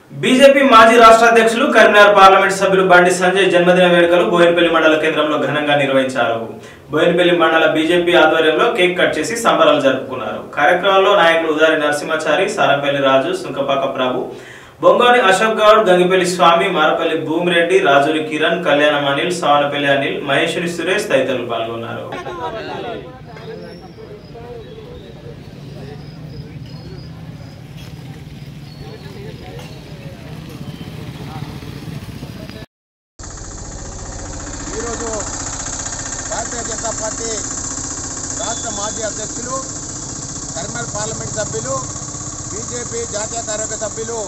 BJP మాజీ రాష్ట్ర అధ్యక్షులు కరీంనగర్ పార్లమెంట్ సభ్యులు బండి సంజయ్ జన్మదిన వేడుకలు బోయినపల్లి మండల కేంద్రంలో ఘనంగా నిర్వహించారు బోయినపల్లి మండల బీజేపీ ఆధ్వర్యంలో కేక్ కట్ చేసి సంబరాలు జరుపుకున్నారు కార్యక్రమంలో నాయకులు ఉదారి నరసింహాచారి సారంపల్లి రాజు సుంకపాక ప్రభు బొంగోని అశోక్ గౌడ్ గంగిపల్లి స్వామి మారపల్లి భూమిరెడ్డి రాజులి కిరణ్ కళ్యాణం అనిల్ సావనపల్లి అనిల్ మహేశ్వరి సురేష్ తదితరులు పాల్గొన్నారు ఈరోజు భారతీయ జనతా పార్టీ రాష్ట్ర మాజీ అధ్యక్షులు కరీంనగర్ పార్లమెంట్ సభ్యులు బీజేపీ జాతీయ కార్యవర్గ సభ్యులు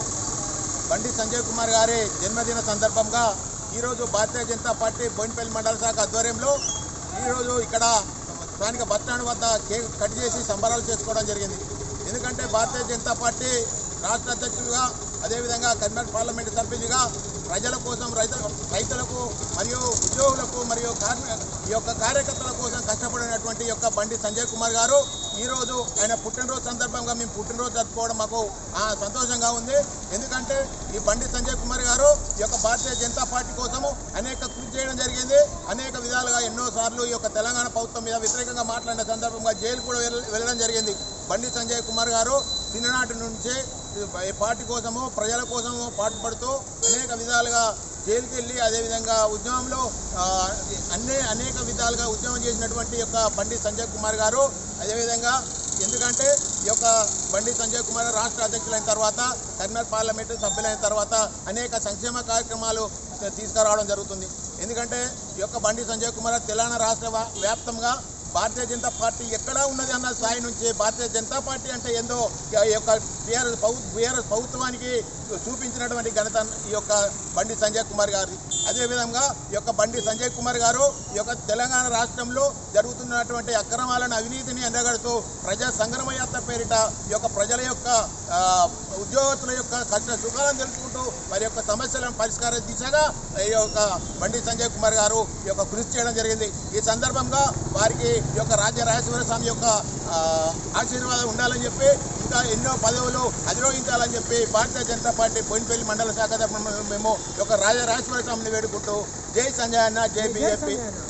బండి సంజయ్ కుమార్ గారి జన్మదిన సందర్భంగా ఈరోజు భారతీయ జనతా పార్టీ బోయినపల్లి మండల శాఖ ఆధ్వర్యంలో ఈరోజు ఇక్కడ స్థానిక బస్టాండ్ వద్ద కేక్ కట్ చేసి సంబరాలు చేసుకోవడం జరిగింది ఎందుకంటే భారతీయ జనతా పార్టీ రాష్ట్ర అధ్యక్షులుగా అదేవిధంగా కరీంనగర్ పార్లమెంటు సభ్యులుగా ప్రజల కోసం రైతు రైతులకు మరియు ఉద్యోగులకు మరియు కార్మి ఈ యొక్క కార్యకర్తల కోసం కష్టపడినటువంటి ఈ యొక్క బండి సంజయ్ కుమార్ గారు ఈరోజు ఆయన పుట్టినరోజు సందర్భంగా మేము పుట్టినరోజు జరుపుకోవడం మాకు ఆ, సంతోషంగా ఉంది ఎందుకంటే ఈ బండి సంజయ్ కుమార్ గారు ఈ యొక్క భారతీయ జనతా పార్టీ కోసము అనేక కృషి చేయడం జరిగింది అనేక విధాలుగా ఎన్నో సార్లు ఈ యొక్క తెలంగాణ ప్రభుత్వం మీద వ్యతిరేకంగా మాట్లాడిన సందర్భంగా జైలు కూడా వెళ్ళ- వెళ్ళడం జరిగింది బండి సంజయ్ కుమార్ గారు చిన్ననాటి నుంచే ఈ పార్టీ కోసము ప్రజల కోసము పాటుపడుతూ అనేక విధాలుగా జైలుకి వెళ్ళి అదేవిధంగా ఉద్యమంలో ఆ, అన్ని అనేక విధాలుగా ఉద్యమం చేసినటువంటి యొక్క బండి సంజయ్ కుమార్ గారు అదేవిధంగా ఎందుకంటే ఈ యొక్క బండి సంజయ్ కుమార్ రాష్ట్ర అధ్యక్షులైన తర్వాత కరీంనగర్ పార్లమెంటు సభ్యులైన తర్వాత అనేక సంక్షేమ కార్యక్రమాలు తీసుకురావడం జరుగుతుంది ఎందుకంటే ఈ యొక్క బండి సంజయ్ కుమార్ తెలంగాణ రాష్ట్ర వ్యాప్- వ్యాప్తంగా భారతీయ జనతా పార్టీ ఎక్కడా ఉన్నది అన్న స్థాయి నుంచి భారతీయ జనతా పార్టీ అంటే ఏందో ఈ యొక్క టీఆర్ఎస్ బీఆర్ఎస్ ప్రభుత్వానికి చూపించినటువంటి ఘనత ఈ యొక్క బండి సంజయ్ కుమార్ గారి అదేవిధంగా ఈ యొక్క బండి సంజయ్ కుమార్ గారు ఈ యొక్క తెలంగాణ రాష్ట్రంలో జరుగుతున్నటువంటి అక్రమాలను అవినీతిని ఎండగడుతూ ప్రజా సంగ్రమ యాత్ర పేరిట ఈ యొక్క ప్రజల యొక్క ఆ, ఉద్యోగస్తుల యొక్క కష్ట సుఖాలను తెలుసుకుంటూ వారి యొక్క సమస్యలను పరిష్కార దిశగా ఈ యొక్క బండి సంజయ్ కుమార్ గారు ఈ యొక్క కృషి చేయడం జరిగింది ఈ సందర్భంగా వారికి ఈ యొక్క రాజ్య రాజేశ్వర స్వామి యొక్క ఆ, ఆశీర్వాదం ఉండాలని చెప్పి ఇంకా ఎన్నో పదవులు అధిరోహించాలని చెప్పి భారతీయ జనతా పార్టీ బోయినపల్లి మండల శాఖ తరఫున మేము ఈ యొక్క రాజా రాజేశ్వర స్వామిని వేడుకుంటూ జై సంజయ్ అన్న జై బీజేపీ